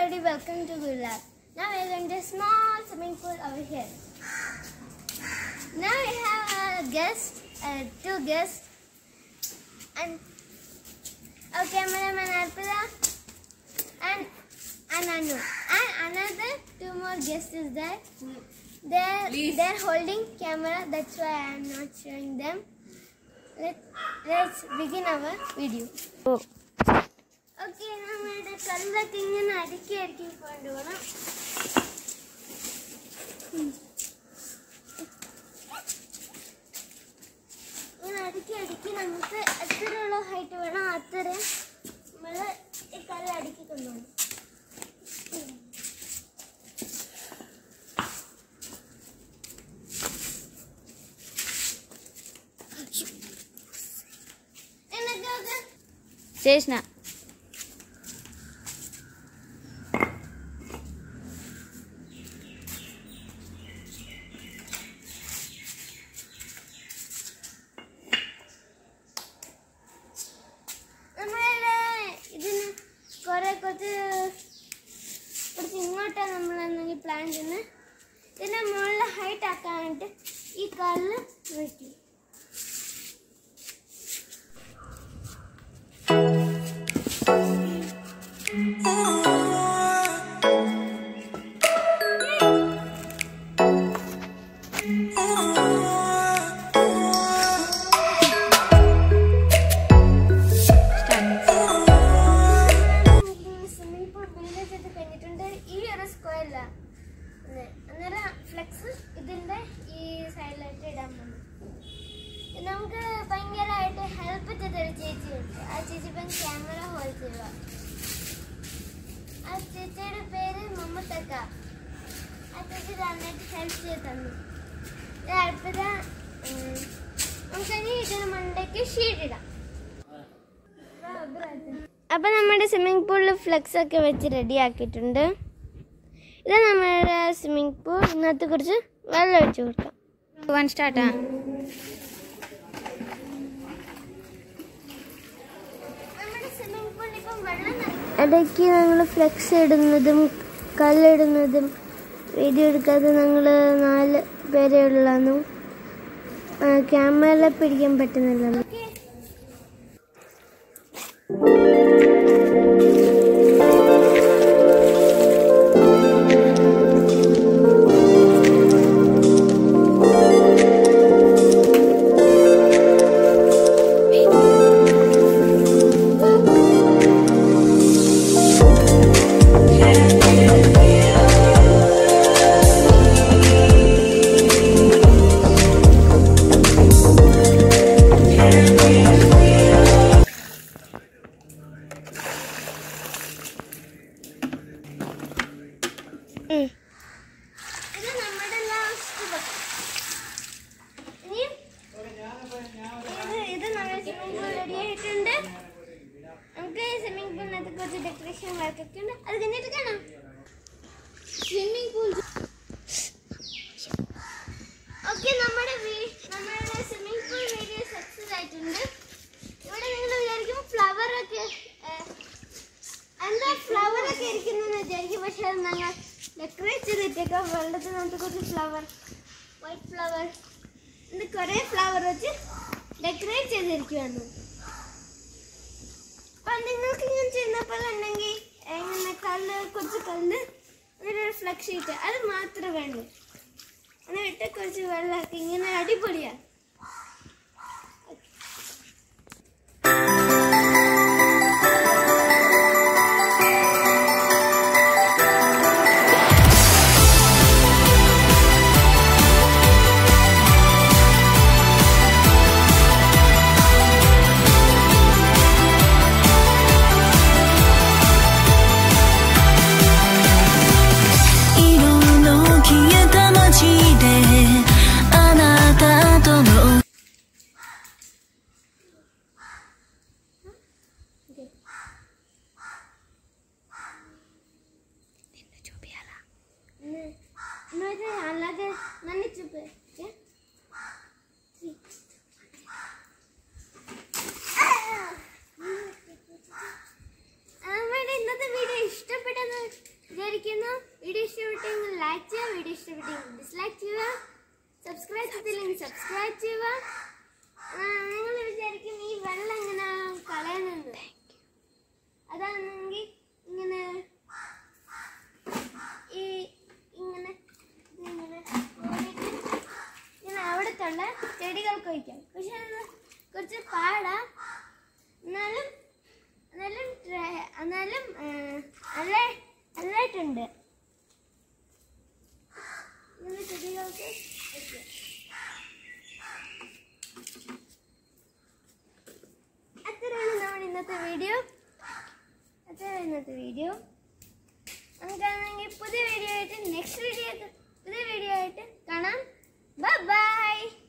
everybody, welcome to Good Lab. Now we're going to a small swimming pool over here. Now we have a guest, uh, two guests, and our cameraman Arpita and Ananu. And another two more guests is there. They're, they're holding camera, that's why I'm not showing them. Let, let's begin our video. Okay നമ്മുടെ കല്ലൊക്കെ ഇങ്ങനെ അടുക്കി അടുക്കി കൊണ്ടുപോകണം ഇങ്ങനെ അടുക്കി അടുക്കി നമുക്ക് എത്രയുള്ള ഹൈറ്റ് വേണം അത്ര നമ്മൾ ഈ കല്ല് അടുക്കി കൊണ്ടുപോകണം എന്നൊക്കെ చేసిన നമ്മളുടെ ഇതിന് കുറെ കുറച്ച് കുറച്ച് ഇങ്ങോട്ടാണ് നമ്മൾ പ്ലാൻ ചെയ്യുന്നത് ഇതിന്റെ മുകളിൽ ഹൈറ്റ് ആക്കാനായിട്ട് ഈ കല്ല് വെക്കും സ്വിമ്മിംഗ് പൂൾ ബിൽഡ് ചെയ്ത് കഴിഞ്ഞിട്ടുണ്ട് ഈ ഒരു സ്ക്വയറില അന്നേരം ഫ്ലെക്സ് ഇതിന്റെ ഈ സൈഡിലായിട്ട് ഇടാൻ പോകുന്നു ഇത് നമുക്ക് ഭയങ്കരമായിട്ട് ഹെൽപ്പ് ചെയ്തൊരു ചേച്ചിയുണ്ട് ആ ചേച്ചി ഇപ്പം ക്യാമറ ഹോൾഡ് ചെയ്യുക ആ ചേച്ചിയുടെ പേര് മമ്മത്തക്ക ആ ചേച്ചി നന്നായിട്ട് ഹെൽപ്പ് ചെയ്ത് തന്നു ഇത് അടുത്തത് ഉം, നമുക്കിനി ഇതിന് മണ്ടയ്ക്ക് ഷീറ്റ് ഇടാം അപ്പം നമ്മുടെ സ്വിമ്മിംഗ് പൂളിൽ ഫ്ലെക്സ് ഒക്കെ വെച്ച് റെഡി ആക്കിയിട്ടുണ്ട് ഇത് നമ്മുടെ സ്വിമ്മിംഗ് പൂൾ ഇതിനകത്ത് കുറച്ച് വെള്ളം ഒഴിച്ചു കൊടുക്കാം వన్ స్టార్ట్ ഇടയ്ക്ക് ഞങ്ങൾ ഫ്ലെക്സ് ഇടുന്നതും കല്ലിടുന്നതും വീഡിയോ എടുക്കാതെ ഞങ്ങൾ നാല് പേരേ ഉള്ളൂ ക്യാമറ പിടിക്കാൻ പറ്റുന്നില്ല ഇത് നമ്മുടെ ലാസ്റ്റ് ഇനി ഇത് ഇത് നമ്മുടെ സ്വിമ്മിംഗ് പൂൾ റെഡി ആയിട്ടുണ്ട് നമുക്ക് സ്വിമ്മിംഗ് പൂളിനകത്ത് കുറച്ച് ഡെക്കറേഷൻ വർക്കൊക്കെ ഉണ്ട് അത് കഴിഞ്ഞിട്ട് കാണാം സ്വിമ്മിംഗ് പൂൾ ഓക്കെ നമ്മുടെ വീ- നമ്മുടെ സ്വിമ്മിംഗ് പൂൾ വീഡിയോ സക്സസ് ആയിട്ടുണ്ട് ഇവിടെ നിങ്ങൾ വിചാരിക്കും ഫ്ലവർ ഒക്കെ ഏഹ്, എന്താ ഫ്ലവർ ഒക്കെ ഇരിക്കുന്നെന്ന് വിചാരിക്കും പക്ഷെ അത് ഞങ്ങൾ ഡെക്കറേറ്റ് ചെയ്തിട്ടേക്കാം വെള്ളത്തിനകത്ത് കുറച്ച് ഫ്ലവർ വൈറ്റ് ഫ്ലവർ ഇത് കുറേ ഫ്ലവർ വെച്ച് ഡെക്കറേറ്റ് ചെയ്തിരിക്കുകയാണ് അപ്പം നിങ്ങൾക്ക് ഇങ്ങനെ ചെയ്യുന്ന പോലെ ഉണ്ടെങ്കിൽ ഇങ്ങനെ കല്ല് കുറച്ച് കല്ല് ഒരു ഫ്ലക്സ് ഷീറ്റ് അത് മാത്രമേ വേണ്ടൂ എന്നിട്ട് കുറച്ച് വെള്ളമൊക്കെ ഇങ്ങനെ അടിപൊളിയാണ് 色の消えた街であなたとの నువ్వైతే అలాగే నన్ను చూపే ఓకే? നമ്മുടെ ഇന്നത്തെ വീഡിയോ ഇഷ്ടപ്പെട്ടെന്ന് വിചാരിക്കുന്നു വീഡിയോ ഇഷ്ടപ്പെട്ടെങ്കിൽ ലൈക്ക് ചെയ്യുക വീഡിയോ ഇഷ്ടപ്പെട്ടെങ്കിൽ ഡിസ്ലൈക്ക് ചെയ്യുക സബ്സ്ക്രൈബ് ചെയ്തില്ലെങ്കിൽ സബ്സ്ക്രൈബ് ചെയ്യുക നിങ്ങൾ വിചാരിക്കും ഈ വെള്ളം എങ്ങനെ കളയുന്നത് അതാണെങ്കിൽ ഇങ്ങനെ ഈ ഇങ്ങനെ ഇങ്ങനെ മൂടിയിട്ട് ഇങ്ങനെ അവിടത്തുള്ള ചെടികൾക്ക് ഒഴിക്കാം പക്ഷെ അത് കുറച്ച് പാടാ എന്നാലും എന്നാലും ട്ര- എന്നാലും ആ, നല്ല നല്ലതായിട്ടുണ്ട് ഇങ്ങനെ ചെടികൾക്ക് ഒഴിക്കാം അത്രയാണ് നമ്മുടെ ഇന്നത്തെ വീഡിയോ അത്രയാണ് ഇന്നത്തെ വീഡിയോ നമുക്കാണെങ്കിൽ പുതിയ വീഡിയോ ആയിട്ട് നെക്സ്റ്റ് വീഡിയോ പുതിയ വീഡിയോ ആയിട്ട് കാണാം ബൈ ബൈ